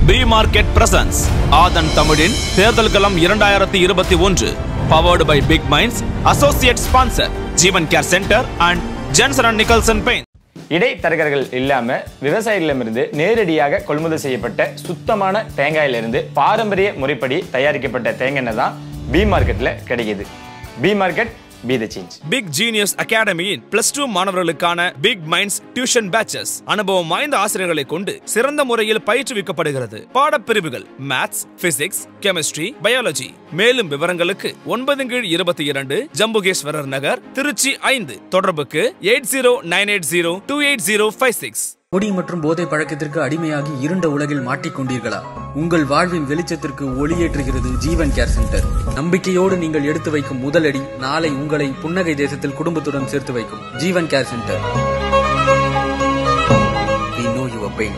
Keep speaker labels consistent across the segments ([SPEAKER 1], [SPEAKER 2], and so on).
[SPEAKER 1] B market presence ஆதன் தமிழின் தேர்தல் களம் இரண்டாயிரத்தி இருபத்தி ஒன்று powered by Big Minds associate sponsor Jeevan care centre and Jenson and Nicholson paint
[SPEAKER 2] இடைத்தரகர்கள் இல்லாம விவசாயிகளிடமிருந்து நேரடியாக கொள்முதல் செய்யப்பட்ட சுத்தமான தேங்காயிலிருந்து பாரம்பரிய முறைப்படி தயாரிக்கப்பட்ட தேங்காய் எண்ணெய் தான் பி மார்க்கெட்ல கிடைக்குது B market be the change
[SPEAKER 1] Big Genius அகாடமியின் பிளஸ் டூ மாணவர்களுக்கான பிக் மைண்ட்ஸ் டியூஷன் பேச்சஸ் அனுபவம் வாய்ந்த ஆசிரியர்களை கொண்டு சிறந்த முறையில் பயிற்றுவிக்கப்படுகிறது பாடப்பிரிவுகள் மேத்ஸ் பிசிக்ஸ் கெமிஸ்ட்ரி பயாலஜி மேலும் விவரங்களுக்கு ஒன்பது கீழ் இருபத்தி இரண்டு ஜம்புகேஸ்வரர் நகர் திருச்சி ஐந்து தொடர்புக்கு eight zero nine eight zero two eight zero five six
[SPEAKER 3] குடி மற்றும் போதை பழக்கத்திற்கு அடிமையாகி இருண்ட உலகில் மாட்டிக்கொண்டீர்களா உங்கள் வாழ்வின் வெளிச்சத்திற்கு ஒளியேற்றுகிறது ஜீவன் கேர் சென்டர் நம்பிக்கையோடு நீங்கள் எடுத்து வைக்கும் முதலடி நாளை உங்களை புன்னகை தேசத்தில் குடும்பத்துடன் சேர்த்து வைக்கும் Jeevan care centre We know your pain.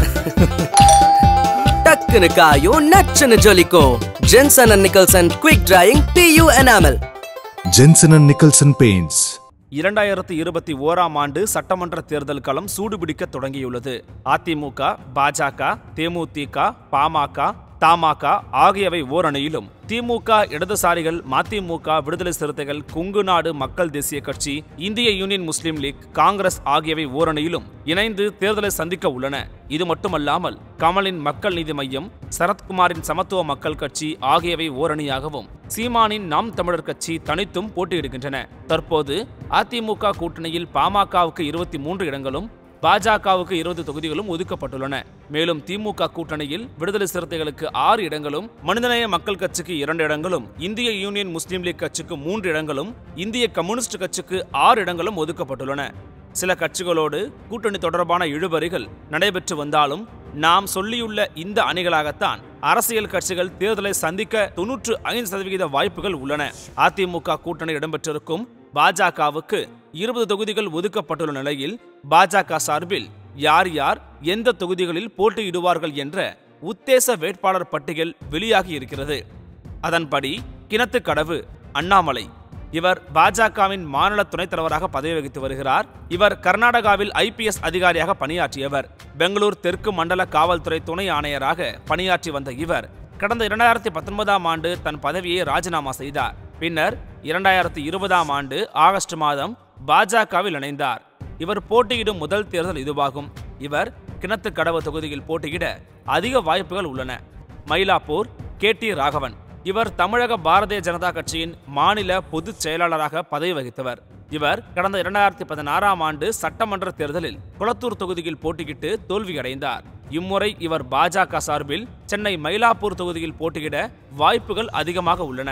[SPEAKER 4] டக்குனு காயும் நச்சுன்னு ஜொலிக்கும் Jenson and Nicholson quick drying PU enamel
[SPEAKER 5] Jensen and Nicholson Paints.
[SPEAKER 1] இரண்டாயிரத்தி இருபத்தி ஓராம் ஆண்டு சட்டமன்ற தேர்தல் களம் சூடுபிடிக்க தொடங்கியுள்ளது அதிமுக பாஜக தேமுதிக பாமக தமாக ஆகியவை ஓரணியிலும் திமுக இடதுசாரிகள் மதிமுக விடுதலை சிறுத்தைகள் கொங்கு நாடு மக்கள் தேசிய கட்சி இந்திய யூனியன் முஸ்லீம் லீக் காங்கிரஸ் ஆகியவை ஓரணியிலும் இணைந்து தேர்தலை சந்திக்க உள்ளன இது மட்டுமல்லாமல் கமலின் மக்கள் நீதி மையம் சரத்குமாரின் சமத்துவ மக்கள் கட்சி ஆகியவை ஓரணியாகவும் சீமானின் நாம் தமிழர் கட்சி தனித்தும் போட்டியிடுகின்றன தற்போது அதிமுக கூட்டணியில் பாமகவுக்கு இருபத்தி மூன்று இடங்களும் பாஜகவுக்கு இருபது தொகுதிகளும் ஒதுக்கப்பட்டுள்ளன மேலும் திமுக கூட்டணியில் விடுதலை சிறுத்தைகளுக்கு ஆறு இடங்களும் மனிதநேய மக்கள் கட்சிக்கு இரண்டு இடங்களும் இந்திய யூனியன் முஸ்லீம் லீக் கட்சிக்கு மூன்று இடங்களும் இந்திய கம்யூனிஸ்ட் கட்சிக்கு ஆறு இடங்களும் ஒதுக்கப்பட்டுள்ளன சில கட்சிகளோடு கூட்டணி தொடர்பான இழுபறிகள் நடைபெற்று வந்தாலும் நாம் சொல்லியுள்ள இந்த அணிகளாகத்தான் அரசியல் கட்சிகள் தேர்தலை சந்திக்க தொன்னூற்று ஐந்து சதவிகித வாய்ப்புகள் உள்ளன அதிமுக கூட்டணி இடம்பெற்றிருக்கும் பாஜகவுக்கு இருபது தொகுதிகள் ஒதுக்கப்பட்டுள்ள நிலையில் பாஜக சார்பில் யார் யார் எந்த தொகுதிகளில் போட்டியிடுவார்கள் என்ற உத்தேச வேட்பாளர் பட்டியல் வெளியாகி இருக்கிறது அதன்படி கிணத்துக்கடவு அண்ணாமலை இவர் பாஜகவின் மாநில துணைத் தலைவராக பதவி வகித்து வருகிறார் இவர் கர்நாடகாவில் ஐபிஎஸ் அதிகாரியாக பணியாற்றியவர் பெங்களூர் தெற்கு மண்டல காவல்துறை துணை ஆணையராக பணியாற்றி வந்த இவர் கடந்த இரண்டாயிரத்தி பத்தொன்பதாம் ஆண்டு தன் பதவியை ராஜினாமா செய்தார் பின்னர் இரண்டாயிரத்தி இருபதாம் ஆண்டு ஆகஸ்ட் மாதம் பாஜகவில் இணைந்தார் இவர் போட்டியிடும் முதல் தேர்தல் இதுவாகும் இவர் கிணத்துக்கடவு தொகுதியில் போட்டியிட அதிக வாய்ப்புகள் உள்ளன மயிலாப்பூர் கே டி ராகவன் இவர் தமிழக பாரதிய ஜனதா கட்சியின் மாநில பொதுச் செயலாளராக பதவி வகித்தவர் இவர் கடந்த இரண்டாயிரத்தி பதினாறாம் ஆண்டு சட்டமன்ற தேர்தலில் குளத்தூர் தொகுதியில் போட்டியிட்டு தோல்வியடைந்தார் இம்முறை இவர் பாஜக சார்பில் சென்னை மயிலாப்பூர் தொகுதியில் போட்டியிட வாய்ப்புகள் அதிகமாக உள்ளன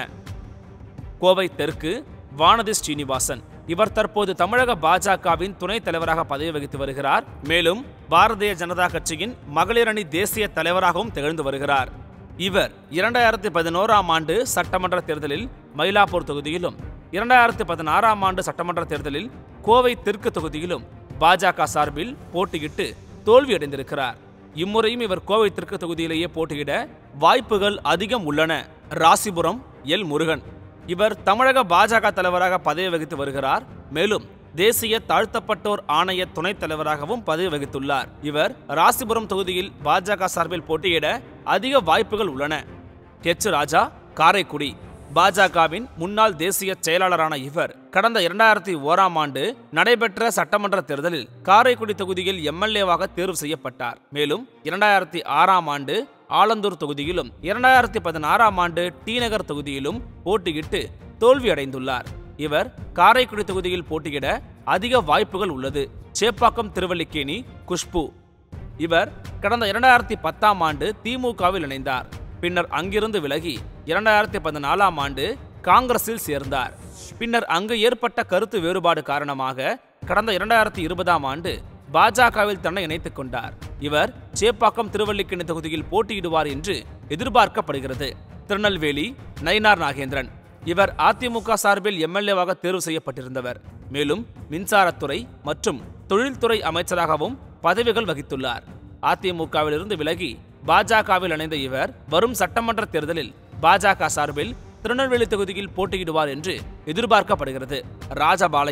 [SPEAKER 1] கோவை தெற்கு வானதி ஸ்ரீனிவாசன் இவர் தற்போது தமிழக பாஜகவின் துணைத் தலைவராக பதவி வகித்து வருகிறார் மேலும் பாரதிய ஜனதா கட்சியின் மகளிர் அணி தேசிய தலைவராகவும் திகழ்ந்து வருகிறார் இவர் இரண்டாயிரத்தி பதினோராம் ஆண்டு சட்டமன்ற தேர்தலில் மயிலாப்பூர் தொகுதியிலும் இரண்டாயிரத்தி பதினாறாம் ஆண்டு சட்டமன்ற தேர்தலில் கோவை தெற்கு தொகுதியிலும் பாஜக சார்பில் போட்டியிட்டு தோல்வியடைந்திருக்கிறார் இம்முறையும் இவர் கோவை தெற்கு தொகுதியிலேயே போட்டியிட வாய்ப்புகள் அதிகம் உள்ளன ராசிபுரம் எல் முருகன் இவர் தமிழக பாஜக தலைவராக பதவி வகித்து வருகிறார் மேலும் தேசிய தாழ்த்தப்பட்டோர் ஆணைய துணைத் தலைவராகவும் பதவி வகித்துள்ளார் இவர் ராசிபுரம் தொகுதியில் பாஜக சார்பில் போட்டியிட அதிக வாய்ப்புகள் உள்ளன ஹெச் ராஜா காரைக்குடி பாஜகவின் முன்னாள் தேசிய செயலாளரான இவர் கடந்த இரண்டாயிரத்தி ஓராம் ஆண்டு நடைபெற்ற சட்டமன்ற தேர்தலில் காரைக்குடி தொகுதியில் எம்எல்ஏவாக தேர்வு செய்யப்பட்டார் மேலும் இரண்டாயிரத்தி ஆறாம் ஆண்டு ஆலந்தூர் தொகுதியிலும் இரண்டாயிரத்தி பதினாறாம் ஆண்டு டி நகர் தொகுதியிலும் போட்டியிட்டு தோல்வியடைந்துள்ளார் இவர் காரைக்குடி தொகுதியில் போட்டியிட அதிக வாய்ப்புகள் உள்ளது சேப்பாக்கம் திருவல்லிக்கேணி குஷ்பு இவர் கடந்த இரண்டாயிரத்தி பத்தாம் ஆண்டு திமுகவில் இணைந்தார் பின்னர் அங்கிருந்து விலகி இரண்டாயிரத்தி பதினாலாம் ஆண்டு காங்கிரஸில் சேர்ந்தார் பின்னர் அங்கு ஏற்பட்ட கருத்து வேறுபாடு காரணமாக கடந்த இரண்டாயிரத்தி இருபதாம் ஆண்டு பாஜகவில் தன்னை இணைத்துக் கொண்டார் இவர் சேப்பாக்கம் திருவல்லிக்கேணி தொகுதியில் போட்டியிடுவார் என்று எதிர்பார்க்கப்படுகிறது திருநெல்வேலி நயினார் நாகேந்திரன் இவர் அதிமுக சார்பில் எம்எல்ஏவாக தேர்வு செய்யப்பட்டிருந்தவர் மேலும் மின்சாரத்துறை மற்றும் தொழில்துறை அமைச்சராகவும் பதவிகள் வகித்துள்ளார் அதிமுகவிலிருந்து விலகி பாஜகவில் இணைந்த இவர் வரும் சட்டமன்ற தேர்தலில் பாஜக சார்பில் திருநெல்வேலி தொகுதியில் போட்டியிடுவார் என்று எதிர்பார்க்கப்படுகிறது ராஜபாளையம்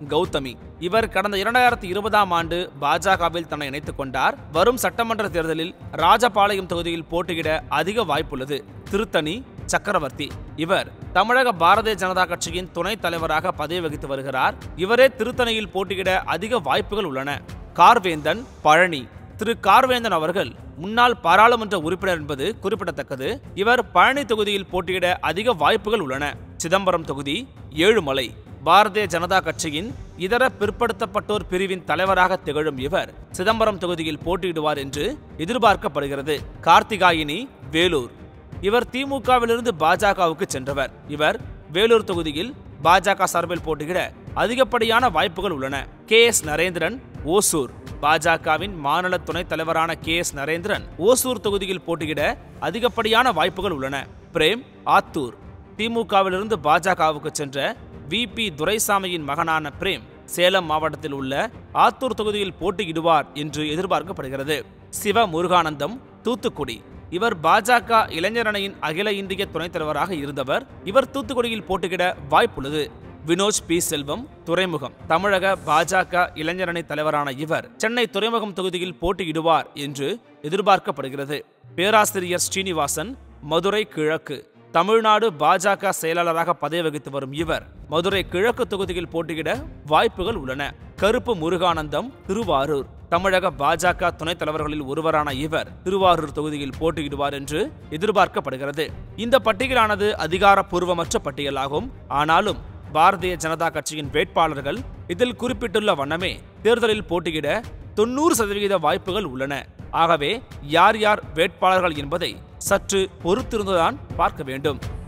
[SPEAKER 1] கௌதமி இவர் கடந்த இரண்டாயிரத்தி இருபதாம் ஆண்டு பாஜகவில் தன்னை இணைத்துக் கொண்டார் வரும் சட்டமன்ற தேர்தலில் ராஜபாளையம் தொகுதியில் போட்டியிட அதிக வாய்ப்புள்ளது திருத்தணி சக்கரவர்த்தி இவர் தமிழக பாரதிய ஜனதா கட்சியின் துணைத் தலைவராக பதவி வகித்து வருகிறார் இவரே திருத்தணியில் போட்டியிட அதிக வாய்ப்புகள் உள்ளன கார்வேந்தன் பழனி திரு கார்வேந்தன் அவர்கள் முன்னாள் பாராளுமன்ற உறுப்பினர் என்பது குறிப்பிடத்தக்கது இவர் பழனி தொகுதியில் போட்டியிட அதிக வாய்ப்புகள் உள்ளன சிதம்பரம் தொகுதி ஏழுமலை பாரதிய ஜனதா கட்சியின் இதர பிற்படுத்தப்பட்டோர் பிரிவின் தலைவராக திகழும் இவர் சிதம்பரம் தொகுதியில் போட்டியிடுவார் என்று எதிர்பார்க்கப்படுகிறது கார்த்திகாயினி வேலூர் இவர் திமுகவிலிருந்து பாஜகவுக்கு சென்றவர் இவர் வேலூர் தொகுதியில் பாஜக சார்பில் போட்டியிட அதிகப்படியான வாய்ப்புகள் உள்ளன கே எஸ் நரேந்திரன் ஓசூர் பாஜகவின் மாநில துணைத் தலைவரான கே எஸ் நரேந்திரன் ஓசூர் தொகுதியில் போட்டியிட அதிகப்படியான வாய்ப்புகள் உள்ளன பிரேம் ஆத்தூர் திமுகவிலிருந்து பாஜகவுக்கு சென்ற வி பி துரைசாமியின் மகனான பிரேம் சேலம் மாவட்டத்தில் உள்ள ஆத்தூர் தொகுதியில் போட்டியிடுவார் என்று எதிர்பார்க்கப்படுகிறது சிவ முருகானந்தம் தூத்துக்குடி இவர் பாஜக இளைஞரணியின் அகில இந்திய துணைத் தலைவராக இருந்தவர் இவர் தூத்துக்குடியில் போட்டியிட வாய்ப்புள்ளது வினோஜ் பி செல்வம் துறைமுகம் தமிழக பாஜக இளைஞரணி தலைவரான இவர் சென்னை துறைமுகம் தொகுதியில் போட்டியிடுவார் என்று எதிர்பார்க்கப்படுகிறது பேராசிரியர் ஸ்ரீனிவாசன் மதுரை கிழக்கு தமிழ்நாடு பாஜக செயலாளராக பதவி வகித்து வரும் இவர் மதுரை கிழக்கு தொகுதியில் போட்டியிட வாய்ப்புகள் உள்ளன கருப்பு முருகானந்தம் திருவாரூர் தமிழக பாஜக துணைத் தலைவர்களில் ஒருவரான இவர் திருவாரூர் தொகுதியில் போட்டியிடுவார் என்று எதிர்பார்க்கப்படுகிறது இந்த பட்டியலானது அதிகாரப்பூர்வமற்ற பட்டியலாகும் ஆனாலும் பாரதிய ஜனதா கட்சியின் வேட்பாளர்கள் இதில் குறிப்பிட்டுள்ள வண்ணமே தேர்தலில் போட்டியிட தொண்ணூறு சதவிகித வாய்ப்புகள் உள்ளன ஆகவே யார் யார் வேட்பாளர்கள் என்பதை சற்று பொறுத்திருந்துதான் பார்க்க வேண்டும்